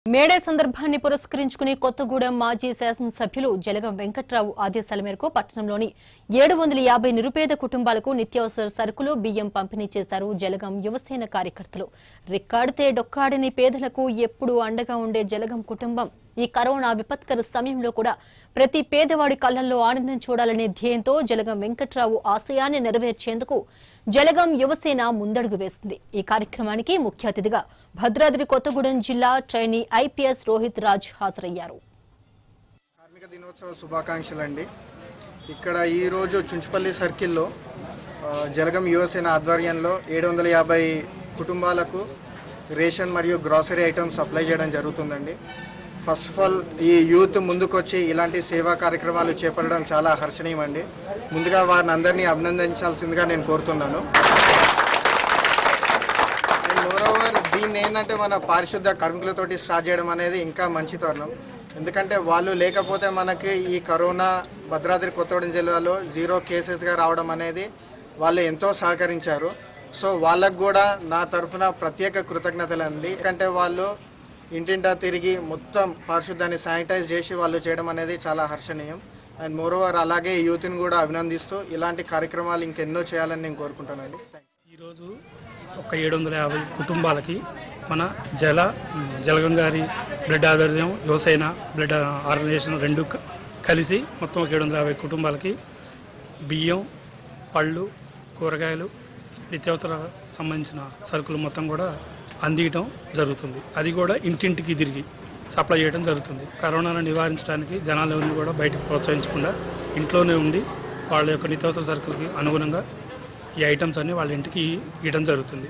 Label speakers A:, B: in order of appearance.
A: May Day సందర్భాన్ని పురస్కరించుకుని కొత్తగూడెం మాజీ శాసనసభ్యులు జలగం వెంకట్రావు ఆదేశాల మేరకు పట్టణంలోని ఏడు వందల యాభై నిరుపేద కుటుంబాలకు నిత్యావసర సరుకులు బియ్యం పంపిణీ చేశారు జలగం యువసేన కార్యకర్తలు రిక్కాడితే డొక్కాడని పేదలకు ఎప్పుడూ అండగా ఉండే జలగం కుటుంబం ఈ కరోనా విపత్కర సమయంలో కూడా ప్రతి పేదవాడి కళ్లల్లో ఆనందం చూడాలనే ధ్యేయంతో జలగం వెంకట్రావు ఆశయాన్ని నెరవేర్చేందుకు జలగం యువసేన ముందడుగు వేసింది ఈ కార్యక్రమానికి ముఖ్య అతిథిగా భద్రాద్రి కొత్తగూడెం జిల్లా ట్రైనీ ఐపీఎస్ రోహిత్ రాజ్ హాజరయ్యారు
B: కార్మిక దినోత్సవ శుభాకాంక్షలు అండి ఇక్కడ ఈరోజు చుంచుపల్లి సర్కిల్లో ఆ, జలగం యువసేన ఆధ్వర్యంలో ఏడు వందల యాభై కుటుంబాలకు రేషన్ మరియు గ్రాసరీ ఐటమ్స్ సప్లై చేయడం జరుగుతుందండి ఫస్ట్ ఆఫ్ ఆల్ ఈ యూత్ ముందుకొచ్చి ఇలాంటి సేవా కార్యక్రమాలు చేపట్టడం చాలా హర్షణీయం అండి ముందుగా వారిని అందరినీ అభినందించాల్సిందిగా నేను కోరుతున్నాను అండ్ మోరోవర్ దీన్ని ఏంటంటే మన పారిశుద్ధ కార్మికులతోటి స్టార్ట్ చేయడం అనేది ఇంకా మంచి తరుణం ఎందుకంటే వాళ్ళు లేకపోతే మనకి ఈ కరోనా భద్రాద్రి కొత్తగూడెం జిల్లాలో జీరో కేసెస్గా రావడం అనేది వాళ్ళు ఎంతో సహకరించారు సో వాళ్ళకు కూడా నా తరఫున ప్రత్యేక కృతజ్ఞతలు అండి ఎందుకంటే వాళ్ళు ఇంటింటా తిరిగి మొత్తం పారిశుద్ధాన్ని శానిటైజ్ చేసి వాళ్ళు చేయడం అనేది చాలా హర్షణీయం అండ్ మోరోవర్ అలాగే యూత్ని కూడా అభినందిస్తూ ఇలాంటి కార్యక్రమాలు ఇంకెన్నో చేయాలని నేను కోరుకుంటానండి
C: ఈరోజు ఒక ఏడు వందల యాభై కుటుంబాలకి మన జల జలగం గారి బ్లడ్ ఆధార్యం యువసేన బ్లడ్ ఆర్గనైజేషన్ రెండు క- కలిసి మొత్తం ఒక ఏడు వందల యాభై కుటుంబాలకి బియ్యం పళ్ళు కూరగాయలు నిత్యావసర సంబంధించిన సరుకులు మొత్తం కూడా అందియటం జరుగుతుంది అది కూడా ఇంటింటికి తిరిగి సప్లై చేయడం జరుగుతుంది కరోనాను నివారించడానికి జనాలు ఎవరిని కూడా బయటకు ప్రోత్సహించకుండా ఇంట్లోనే ఉండి వాళ్ళ యొక్క నిత్యావసర సరుకులకి అనుగుణంగా ఈ ఐటమ్స్ అన్ని వాళ్ళ ఇంటికి ఇవ్వడం జరుగుతుంది